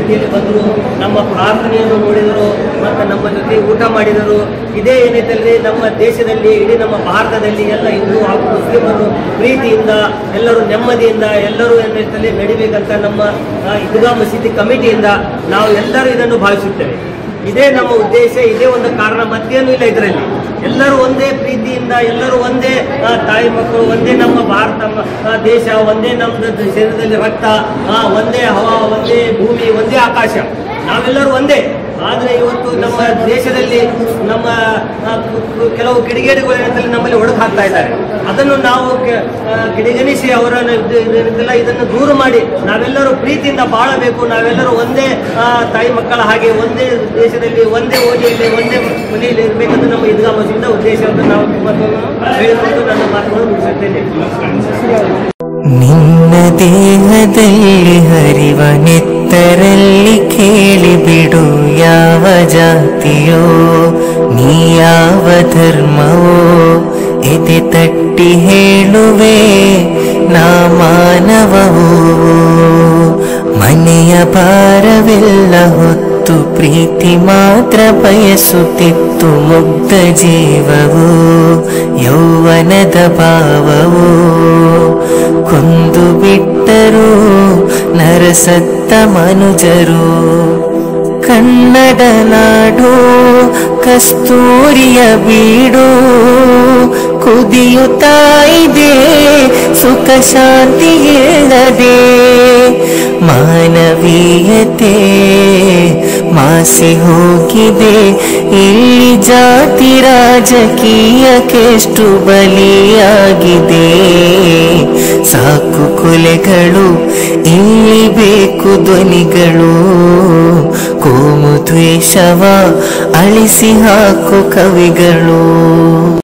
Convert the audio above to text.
ರೀತಿಯಲ್ಲಿ ಬಂದರು ನಮ್ಮ ಪ್ರಾರ್ಥನೆಯನ್ನು ನೋಡಿದರು ಮತ್ತು ನಮ್ಮ ಜೊತೆ ಊಟ ಮಾಡಿದರು ಇದೇ ಏನೈತಲ್ರಿ ನಮ್ಮ ದೇಶದಲ್ಲಿ ಇಡೀ ನಮ್ಮ ಭಾರತದಲ್ಲಿ ಎಲ್ಲ ಹಿಂದೂ ಹಾಗೂ ಮುಸ್ಲಿಮರು ಪ್ರೀತಿಯಿಂದ ಎಲ್ಲರೂ ನೆಮ್ಮದಿಯಿಂದ ಎಲ್ಲರೂ ಏನೈತಲ್ಲಿ ನಡಿಬೇಕಂತ ನಮ್ಮ ಆ, ಈದ್ಗಾ ಮಸೀದಿ ಕಮಿಟಿಯಿಂದ ನಾವು ಎಲ್ಲರೂ ಇದನ್ನು ಭಾವಿಸುತ್ತೇವೆ ಇದೇ ನಮ್ಮ ಉದ್ದೇಶ ಇದೇ ಒಂದು ಕಾರಣ ಮತ್ತೇನೂ ಇಲ್ಲ ಇದರಲ್ಲಿ ಎಲ್ಲರೂ ಒಂದೇ ಪ್ರೀತಿಯಿಂದ ಎಲ್ಲರೂ ಒಂದೇ ಆ, ತಾಯಿ ಮಕ್ಕಳು ಒಂದೇ ನಮ್ಮ ಭಾರತ ಮ- ಆ, ದೇಶ ಒಂದೇ ನಮ್ಮ ಶರೀರದಲ್ಲಿ ರಕ್ತ ಆ, ಒಂದೇ ಹವಾ ಒಂದೇ ಭೂಮಿ ಒಂದೇ ಆಕಾಶ ನಾವೆಲ್ಲರೂ ಒಂದೇ ಆದರೆ ಇವತ್ತು ನಮ್ಮ ದೇಶದಲ್ಲಿ ನಮ್ಮ ಆ, ಕು- ಕು- ಕೆಲವು ಕಿಡಿಗೇಡಿಗಳು ಏನಂತಂದ್ರೆ ನಮ್ಮಲ್ಲಿ ಒಳಗೆ ಹಾಕ್ತಾ ಇದ್ದಾರೆ ಅದನ್ನು ನಾವು ಕೆ- ಆ, ಕಿಡಿಗಣಿಸಿ ಅವರನ್ನು ಇದು- ಇದು- ಇದೆಲ್ಲ ಇದನ್ನು ದೂರ ಮಾಡಿ ನಾವೆಲ್ಲರೂ ಪ್ರೀತಿಯಿಂದ ಬಾಳಬೇಕು ನಾವೆಲ್ಲರೂ ಒಂದೇ ಆ, ತಾಯಿ ಮಕ್ಕಳ ಹಾಗೆ ಒಂದೇ ದೇಶದಲ್ಲಿ ಒಂದೇ ಓದಿಯಲ್ಲಿ ಒಂದೇ ಮನೆಯಲ್ಲಿ ಇರಬೇಕಂತ ನಮ್ಮ ಈದ್ಗಾ ಮಸೀದಿನ ಉದ್ದೇಶ ಅಂತ ನಾವು ಮತ್ತೊಮ್ಮೆ ಹೇಳಿಕೊಂಡು ನನ್ನ ಮಾತುಗಳನ್ನು ಮುಗಿಸುತ್ತೇನೆ ನಿನ್ನ ದೇಹದಲ್ಲಿ ಹರಿವ ನೆತ್ತರಲ್ಲಿ ಕೇಳಿಬಿಡು ಯಾವ ಜಾತಿಯೋ ನೀ ಯಾವ ಧರ್ಮವೋ ಎದೆ ತಟ್ಟಿ ಹೇಳುವೆ ನಾ ಮಾನವವೋ ಮನೆಯ ಭಾರವೆಲ್ಲ ಹೊತ್ತು ಪ್ರೀತಿ ಮಾತ್ರ ಬಯಸುತ್ತಿತ್ತು ಮುಗ್ಧ ಜೀವವು ಯೌವನದ ಭಾವವು ಕೊಂದು ಬಿಟ್ಟರು ನರಸತ್ತ ಮನುಜರು ಕನ್ನಡ ನಾಡು ಕಸ್ತೂರಿಯ ಬೀಡು ಕುದಿಯುತ್ತಾ ಇದೆ ಸುಖ ಶಾಂತಿ ಇಲ್ಲದೆ ಮಾನವೀಯತೆ ಮಾಸಿ ಹೋಗಿದೆ ಇಲ್ಲಿ ಜಾತಿ ರಾಜಕೀಯಕ್ಕೆಷ್ಟು ಬಲಿಯಾಗಿದೆ ಸಾಕು ಕೊಲೆಗಳು ಇಲ್ಲಿ ಬೇಕು ಧ್ವನಿಗಳು ಕೋಮು ದ್ವೇಷವ ಅಳಿಸಿ ಹಾಕು ಕವಿಗಳು